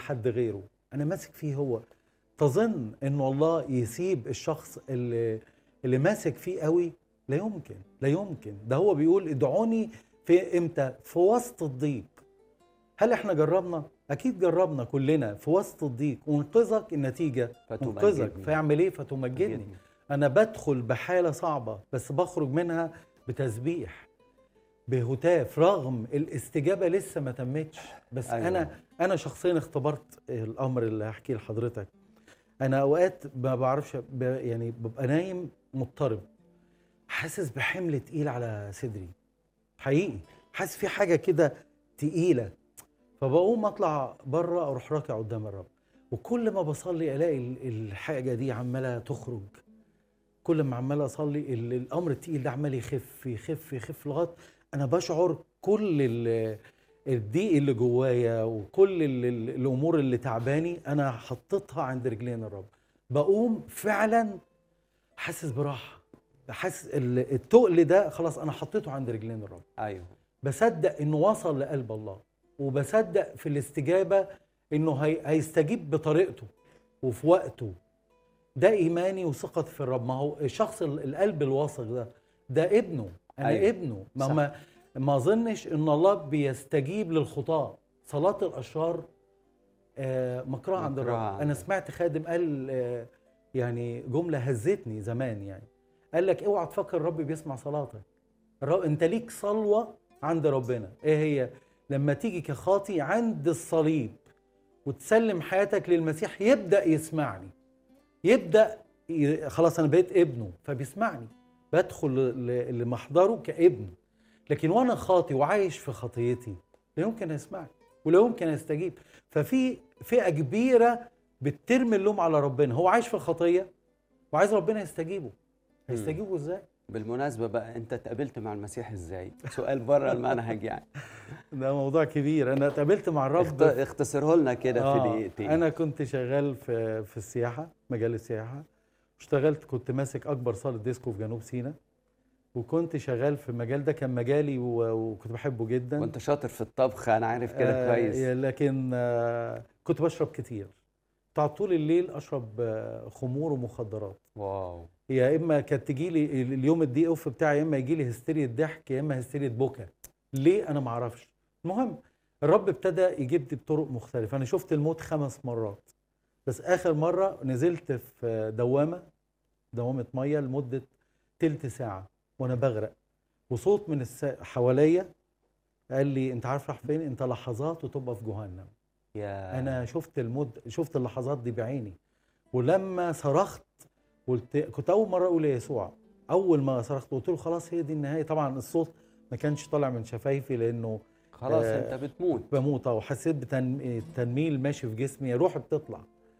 حد غيره انا ماسك فيه هو تظن ان الله يسيب الشخص اللي اللي ماسك فيه قوي لا يمكن لا يمكن ده هو بيقول ادعوني في امتى في وسط الضيق هل احنا جربنا اكيد جربنا كلنا في وسط الضيق وانقذك النتيجه انقذك فتمجدني. فيعمل ايه فتمجدني مجدني. انا بدخل بحاله صعبه بس بخرج منها بتسبيح بهتاف رغم الاستجابه لسه ما تمتش بس أيوة. أيوة. انا انا شخصيا اختبرت الامر اللي هحكيه لحضرتك انا اوقات ما بعرفش ب- يعني ببقى نايم مضطرب حاسس بحمل تقيل على صدري حقيقي حاسس في حاجه كده تقيله فبقوم اطلع بره اروح راكع قدام الرب وكل ما بصلي الاقي ال- الحاجه دي عماله تخرج كل ما عمال اصلي ال- الامر التقيل ده عمال يخف يخف يخف لغايه انا بشعر كل ال- الضيق اللي جوايا وكل ال- ال- الامور اللي تعباني انا حطيتها عند رجلين الرب بقوم فعلا حاسس براحه حاسس ال- التقل ده خلاص انا حطيته عند رجلين الرب ايوه بصدق انه وصل لقلب الله وبصدق في الاستجابه انه هي هيستجيب بطريقته وفي وقته ده ايماني وثقتي في الرب ما هو الشخص ال- القلب الواثق ده ده ابنه انا أيوة. أيوة. ابنه ما صح. ما ما اظنش ان الله بيستجيب للخطاه صلاه الاشرار آه مكروه عند مكروهة الرب عند انا الرب. سمعت خادم قال آه يعني جمله هزتني زمان يعني قال لك اوعى تفكر الرب بيسمع صلاتك الرب انت ليك صلوه عند ربنا ايه هي لما تيجي كخاطي عند الصليب وتسلم حياتك للمسيح يبدا يسمعني يبدا ي... خلاص انا بقيت ابنه فبيسمعني بدخل ل- لمحضره كابن لكن وانا خاطي وعايش في خطيتي لا يمكن يسمعني ولا يمكن يستجيب ففي فئه كبيره بترمي اللوم على ربنا هو عايش في الخطيه وعايز ربنا يستجيبه هيستجيبه ازاي بالمناسبه بقى انت اتقابلت مع المسيح ازاي سؤال بره المنهج يعني ده موضوع كبير انا اتقابلت مع الرب اخت- اختصره لنا كده في آه، دقيقتين انا كنت شغال في في السياحه مجال السياحه اشتغلت كنت ماسك اكبر صاله ديسكو في جنوب سيناء وكنت شغال في المجال ده كان مجالي و- وكنت بحبه جدا وانت شاطر في الطبخ انا عارف كده آه، كويس لكن آه، كنت بشرب كتير بتاع طول الليل اشرب آه، خمور ومخدرات واو يا اما كانت تجي لي اليوم الدي اوف بتاعي يا اما يجي لي هستيريا ضحك يا اما هستيريا بكا ليه انا ما اعرفش المهم الرب ابتدى يجيب لي بطرق مختلفه انا شفت الموت خمس مرات بس اخر مره نزلت في دوامه دوامه ميه لمده تلت ساعه وانا بغرق وصوت من الس... حواليا قال لي انت عارف راح فين انت لحظات وتبقى في جهنم يا انا شفت المد شفت اللحظات دي بعيني ولما صرخت قلت كنت اول مره اقول يا يسوع اول ما صرخت قلت له خلاص هي دي النهايه طبعا الصوت ما كانش طالع من شفايفي لانه خلاص آه، انت بتموت بموت وحسيت بتنميل ماشي في جسمي روحي بتطلع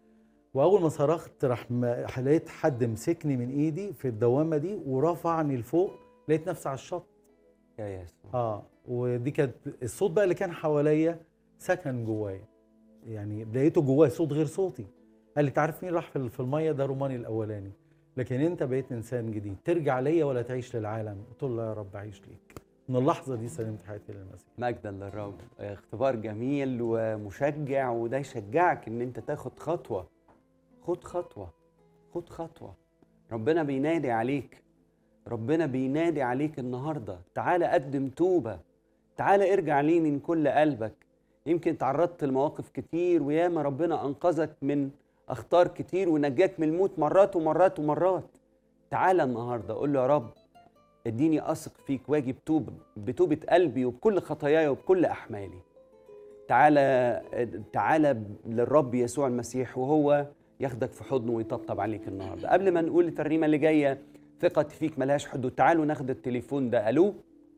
واول ما صرخت راح م- لقيت حد مسكني من ايدي في الدوامه دي ورفعني لفوق لقيت نفسي على الشط يا يسوع اه ودي كانت الصوت بقى اللي كان حواليا سكن جوايا يعني لقيته جوايا صوت غير صوتي قال لي تعرف مين راح في في الميه ده روماني الاولاني لكن انت بقيت انسان جديد ترجع ليا ولا تعيش للعالم قلت له لا يا رب عيش ليك من اللحظه دي سلمت حياتي للمسيح مجدا للرب اختبار جميل ومشجع وده يشجعك ان انت تاخد خطوه خد خطوه خد خطوه ربنا بينادي عليك ربنا بينادي عليك النهارده تعالى قدم توبه تعالى ارجع ليه من كل قلبك يمكن تعرضت لمواقف كتير وياما ربنا انقذك من اخطار كتير ونجاك من الموت مرات ومرات ومرات تعالى النهارده قول له يا رب اديني اثق فيك واجي بتوب بتوبه قلبي وبكل خطاياي وبكل احمالي تعالى تعالى للرب يسوع المسيح وهو ياخدك في حضنه ويطبطب عليك النهارده قبل ما نقول الترنيمه اللي جايه ثقتي فيك ملهاش حدود تعالوا ناخد التليفون ده الو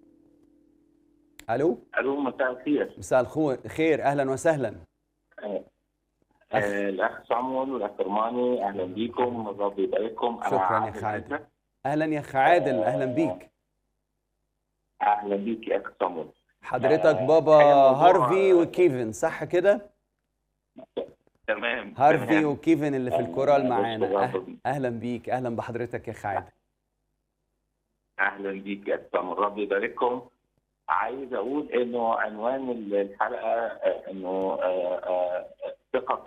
الو الو مساء الخير مساء الخير خير اهلا وسهلا آه، آه، الاخ صامول والاخ رماني اهلا بيكم الرب يبارككم أنا شكراً يا عادل أخ عادل. عزة. اهلا يا اخ عادل اهلا بيك اهلا بيك يا اخ صامول حضرتك آه، بابا الحقيقة الموضوع- هارفي وكيفن صح كده تمام هارفي تمام. وكيفن اللي في آه، الكورال معانا بشكر أه- ربنا. اهلا بيك اهلا بحضرتك يا اخ عادل اهلا بيك يا اخ صامول الرب يبارككم عايز اقول انه عنوان الحلقه آه، انه آه، آه، ثقه